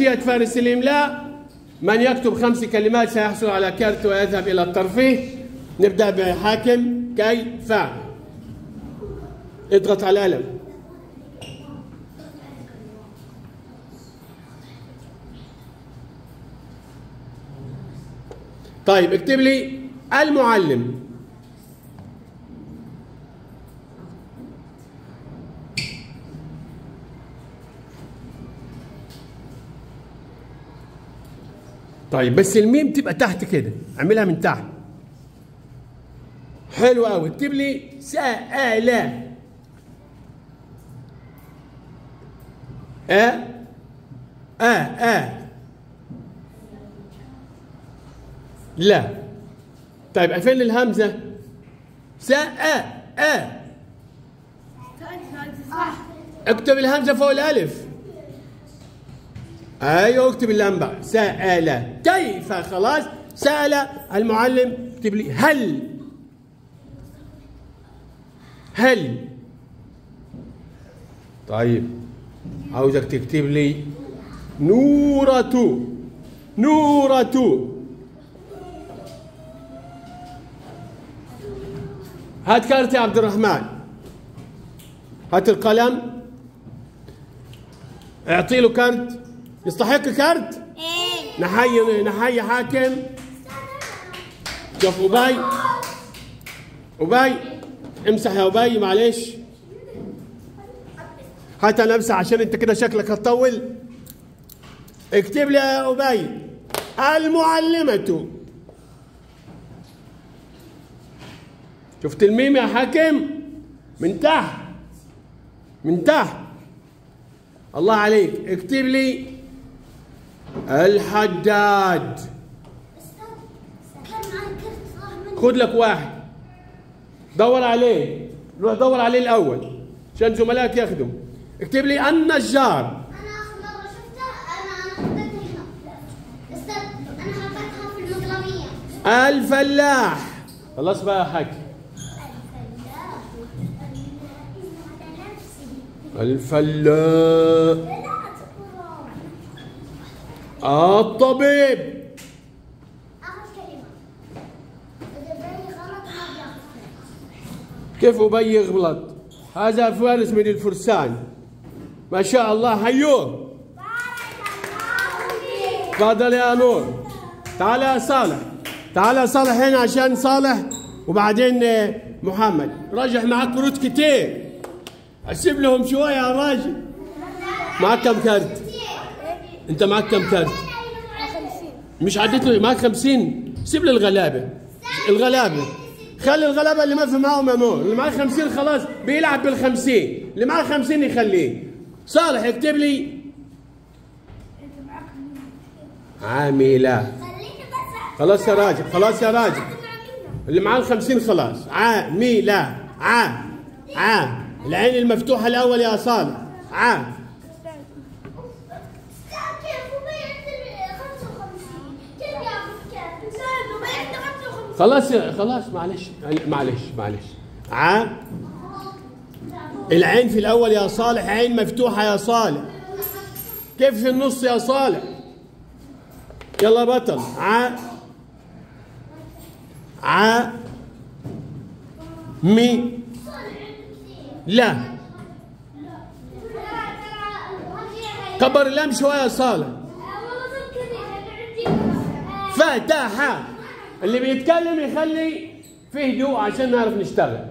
جهة فارس الإملاء من يكتب خمس كلمات سيحصل على كرت ويذهب إلى الترفيه نبدأ بحاكم كي فاعل اضغط على القلم طيب اكتب لي المعلم طيب بس الميم تبقى تحت كده اعملها من تحت حلو قوي اكتب لي سأل أ أ أ لا طيب فين الهمزة سأ أ صح اكتب الهمزة فوق الألف ايوه اكتب اللام بقى سأل كيف خلاص سأل المعلم اكتب لي هل هل طيب عاوزك تكتب لي نورة نورة هات كارت يا عبد الرحمن هات القلم اعطي له كارت يستحق كارت ايه نحيي نحيي حاكم شوف أبي أبي امسح يا أبي معلش هات انا امسح عشان انت كده شكلك هتطول اكتب لي يا أبي المعلمة شفت الميم يا حاكم من تحت من تحت الله عليك اكتب لي الحداد كان معي كرت راح مني خد لك واحد دور عليه روح دور عليه الاول عشان زملائك ياخدوا اكتب لي النجار انا اخر مره شفتها انا انا حطيتها هنا استاذ انا حطيتها في المقلميه الفلاح خلاص بقى يا حاج الفلاح الطبيب اخر كلمه اذا بالي غلط ما بياخذ كيف أبي يغلط هذا فارس من الفرسان ما شاء الله هيوه بارك الله فيك تفضل يا نور تعال يا صالح تعال يا صالح هنا عشان صالح وبعدين آه، محمد راجح معك كروت كتير اسيب لهم شويه يا راجل معك كم كارت انت معك كم كارت مش عديت له معك 50 سيب لي الغلابه الغلابه خلي الغلابه اللي ما في معاهم يا نور اللي معاه 50 خلاص بيلعب بال 50 اللي معاه 50 يخليه صالح اكتب لي عامله خليني بس خلاص يا راجل خلاص يا راجل اللي معاه الخمسين خلاص عاملة ع ع العين المفتوحة الأول يا صالح ع كيف وبيعت 55 كيف ياخذ كيف؟ استاذ وبيعت 55 خلاص يا- خلاص معلش معلش معلش ع العين في الأول يا صالح عين مفتوحة يا صالح كيف في النص يا صالح يلا بطل ع ع مي لا كبر اللام شوية يا صالح فتح اللي بيتكلم يخلي فيه هدوء عشان نعرف نشتغل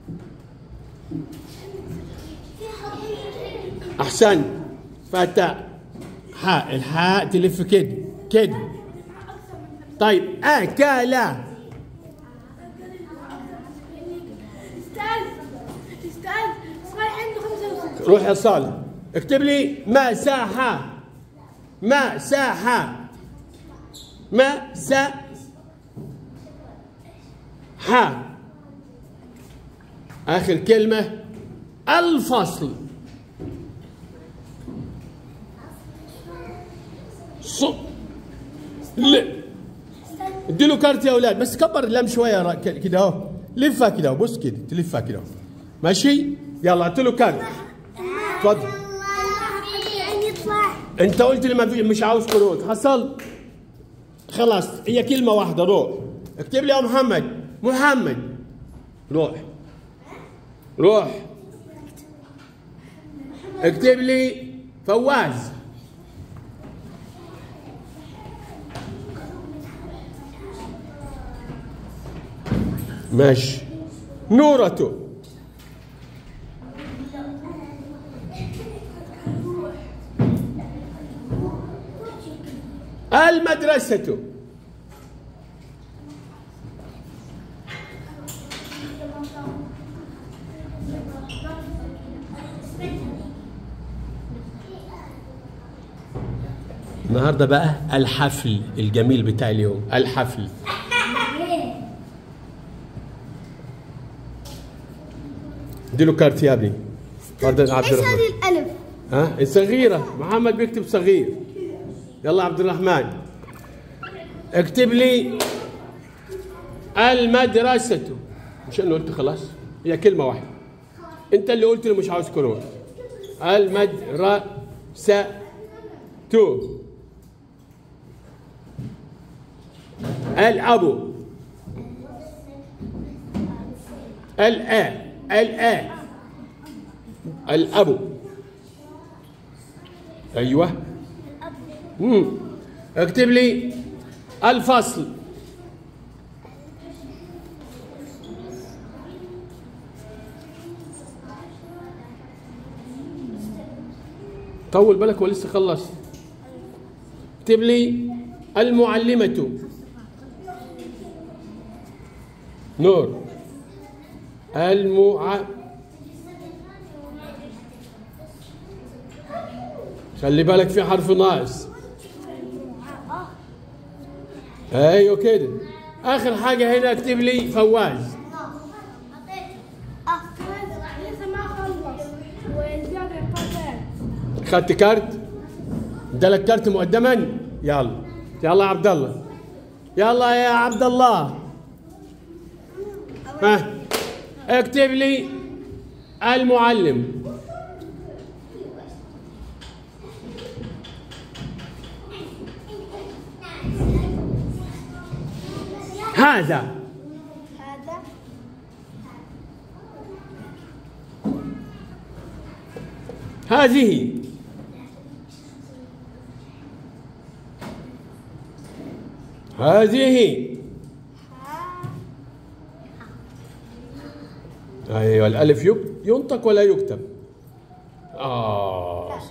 احسن فتح حاء الحاء تلف كده كده طيب اكل استاذ استاذ صالح عنده 65 روح يا صالح اكتب لي مساحة مساحة مساحة آخر كلمة الفصل ص ل اديله كارت يا اولاد بس كبر اللام شويه را- ك- كده اهو لفها كده اهو بص كده تلفها كده اهو ماشي يلا اعطي له كارت اتفضل عين يطلع انت قلت لي ما في مش عاوز قروض حصل خلاص هي كلمه واحده روح اكتب لي يا محمد محمد روح روح اكتب لي فواز ماشي نورته المدرسة النهارده بقى الحفل الجميل بتاع اليوم الحفل اديله كارت يا ابني تفضل عبد ايش الرحمن هذه الالف؟ ها الصغيرة محمد بيكتب صغير يلا عبد الرحمن اكتب لي المدرسة مش انا قلت خلاص هي كلمة واحدة انت اللي قلت لي مش عاوز كلمة المدرسة الأبو الآ الآ الأبو أيوه مم. اكتب لي الفصل طول بالك ولسه خلص اكتب لي المعلمة نور المع خلي بالك في حرف ناقص ايوه كده اخر حاجه هنا اكتب لي فواز لسه ما خلص وزيادة القتال خدت كارت ادالك كارت مقدما يلا يلا يا عبد الله يلا يا عبد الله ها اكتب لي المعلم هذا هذا هذه هذه ايوه الالف يك- ينطق ولا يكتب اه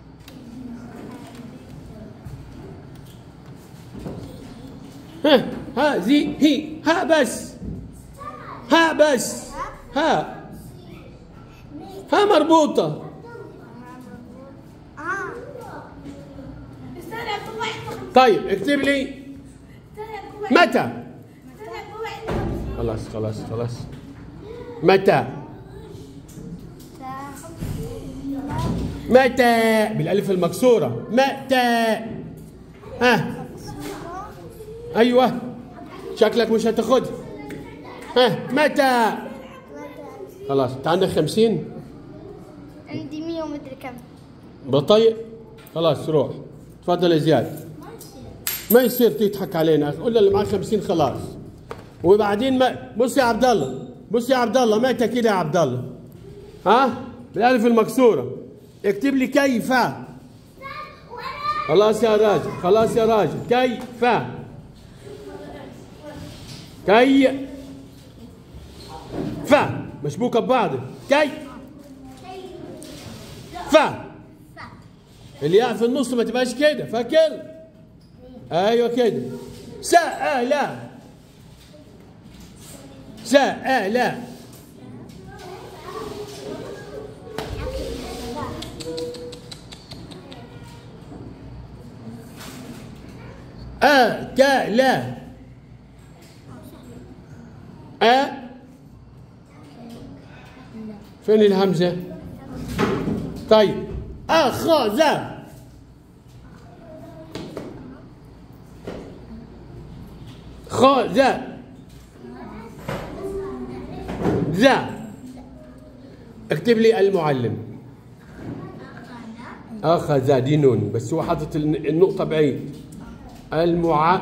ها هذه هي ها بس ها بس ها ها مربوطه اه استنى يا أبو واحد طيب اكتب لي استنى يا أبو واحد متى استنى يا أبو واحد خلاص خلاص خلاص متى متى بالالف المكسوره متى ها ايوه شكلك مش هتاخدها ها متى خلاص انت عندك خمسين عندي 100 ومدري كم بطيء خلاص روح تفضل يا زياد ما يصير تضحك علينا قول اللي معاه خمسين خلاص وبعدين ما بص يا عبد الله بص يا عبد الله متى كده يا عبد الله ها بالالف المكسوره اكتب لي كيف خلاص يا راجل خلاص يا راجل كيف كي ف مشبوكه ببعض كي ف الياء في النص ما تبقاش كده فاكر ايوه كده سأل سأل أكل أ فين الهمزة؟ طيب أخذ خذ ذا اكتب لي المعلم أخذ دي نون بس هو حاطط الن- النقطة بعيد المع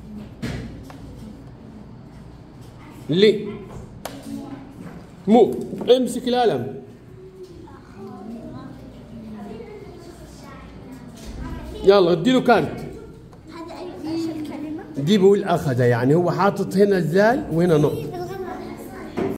لي مو امسك القلم يلا اديله كارت هذا ايش الكلمه؟ دي بيقول أخذ يعني هو حاطط هنا الزال وهنا نقطة